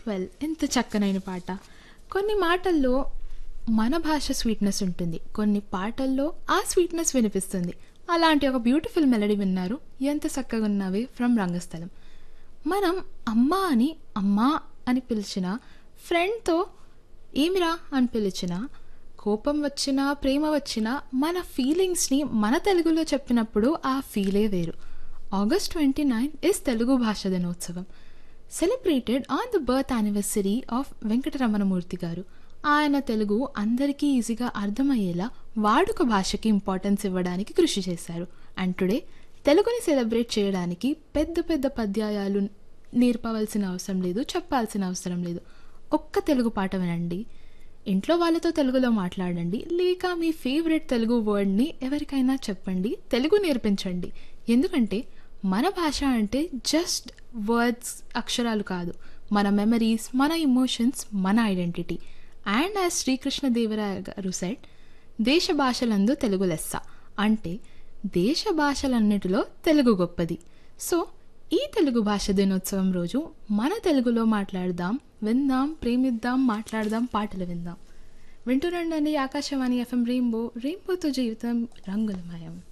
well ఎంత చక్కనైన పాట కొన్ని మాటల్లో మన భాష స్వీట్నెస్ ఉంటుంది కొన్ని పాటల్లో ఆ స్వీట్నెస్ వినిపిస్తుంది అలాంటి ఒక బ్యూటిఫుల్ మెలడీ విన్నారు ఎంత చక్కగా ఉన్నవి ఫ్రమ్ రంగస్థలం మనం అమ్మా అని అమ్మా అని పిలిచిన ఫ్రెండ్తో ఏమిరా అని పిలిచిన కోపం వచ్చినా ప్రేమ వచ్చినా మన ఫీలింగ్స్ని మన తెలుగులో చెప్పినప్పుడు ఆ ఫీలే వేరు August twenty nine is Telugu భాష దినోత్సవం celebrated on the birth anniversary of Venkataramanamurthy garu ఆయన తెలుగు అందరికీ ఈజీగా అర్థమయ్యేలా వాడుక భాషకి ఇంపార్టెన్స్ ఇవ్వడానికి కృషి చేశారు అండ్ టుడే తెలుగుని సెలబ్రేట్ చేయడానికి పెద్ద పెద్ద పద్యాయాలు నేర్పవలసిన అవసరం లేదు చెప్పాల్సిన అవసరం లేదు ఒక్క తెలుగు పాట వినండి ఇంట్లో వాళ్ళతో తెలుగులో మాట్లాడండి లేక మీ ఫేవరెట్ తెలుగు వర్డ్ని ఎవరికైనా చెప్పండి తెలుగు నేర్పించండి ఎందుకంటే మన భాష అంటే జస్ట్ వర్డ్స్ అక్షరాలు కాదు మన మెమరీస్ మన ఇమోషన్స్ మన ఐడెంటిటీ అండ్ యాజ్ శ్రీకృష్ణదేవరాయ గారు సెట్ దేశ భాషలందు తెలుగు లెస్స అంటే దేశ భాషలన్నిటిలో తెలుగు గొప్పది సో ఈ తెలుగు భాష దినోత్సవం రోజు మన తెలుగులో మాట్లాడదాం విందాం ప్రేమిద్దాం మాట్లాడదాం పాటలు విందాం వింటురండి ఆకాశవాణి ఎఫ్ఎం రెయిన్బో రెయిన్బోతో జీవితం రంగులమయం